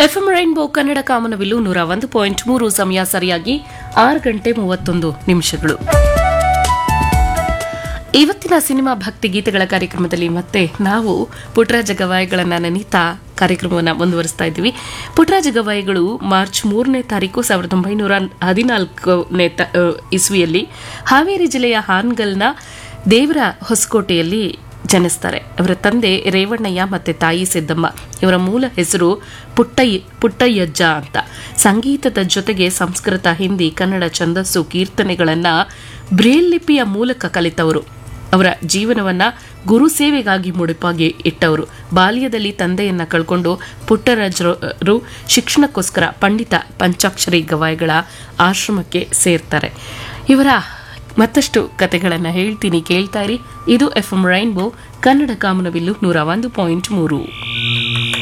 FM rainbow Kannada ಕಾಮನವಿಲ್ಲು ನೂರ ಒಂದು point ಮೂರು ಸಮಯ ಸರಿಯಾಗಿ ಆರು ಗಂಟೆ ಮೂವತ್ತೊಂದು ನಿಮಿಷಗಳು ಇವತ್ತಿನ ಸಿನಿಮಾ ಭಕ್ತಿ ಗೀತೆಗಳ ಕಾರ್ಯಕ್ರಮದಲ್ಲಿ ಮತ್ತೆ ನಾವು ಪುಟ್ಟರಾಜ ಗವಾಯಿಗಳನ್ನ ನೆನೀತಾ ಕಾರ್ಯಕ್ರಮವನ್ನು ಮುಂದುವರಿಸ್ತಾ ಇದ್ದೀವಿ ಪುಟ್ಟರಾಜ ಗವಾಯಿಗಳು ಮಾರ್ಚ್ ಮೂರನೇ ತಾರೀಕು ಸಾವಿರದ ಒಂಬೈನೂರ ಹದಿನಾಲ್ಕನೇ ತ- ಆ, ಇಸ್ವಿಯಲ್ಲಿ ಹಾವೇರಿ ಜಿಲ್ಲೆಯ ಹಾನ್ಗಲ್ನ ದೇವರ ಹೊಸಕೋಟೆಯಲ್ಲಿ ಜನಿಸ್ತಾರೆ ಅವರ ತಂದೆ ರೇವಣ್ಣಯ್ಯ ಮತ್ತೆ ತಾಯಿ ಸಿದ್ದಮ್ಮ ಇವರ ಮೂಲ ಹೆಸರು ಪುಟ್ಟಯ್ಯ ಪುಟ್ಟಯ್ಯಜ್ಜ ಅಂತ ಸಂಗೀತದ ಜೊತೆಗೆ ಸಂಸ್ಕೃತ ಹಿಂದಿ ಕನ್ನಡ ಛಂದಸ್ಸು ಕೀರ್ತನೆಗಳನ್ನ ಬ್ರೇಲ್ ಲಿಪಿಯ ಮೂಲಕ ಕಲಿತವರು ಅವರ ಜೀವನವನ್ನ ಗುರು ಸೇವೆಗಾಗಿ ಮುಡಿಪಾಗಿ ಇಟ್ಟವರು ಬಾಲ್ಯದಲ್ಲಿ ತಂದೆಯನ್ನ ಕಳ್ಕೊಂಡು ಪುಟ್ಟರಾಜರು ಶಿಕ್ಷಣಕ್ಕೋಸ್ಕರ ಪಂಡಿತ ಪಂಚಾಕ್ಷರಿ ಗವಾಯಿಗಳ ಆಶ್ರಮಕ್ಕೆ ಸೇರ್ತಾರೆ ಇವರ ಮತ್ತಷ್ಟು ಕತೆಗಳನ್ನು ಹೇಳ್ತೀನಿ ಕೇಳ್ತಾ ಇರಿ ಇದು ಎಫ್ ಎಂ ರೈನ್ಬೋ ಕನ್ನಡ ಕಾಮನಬಿಲ್ಲು ನೂರ ಒಂದು ಪಾಯಿಂಟ್ ಮೂರು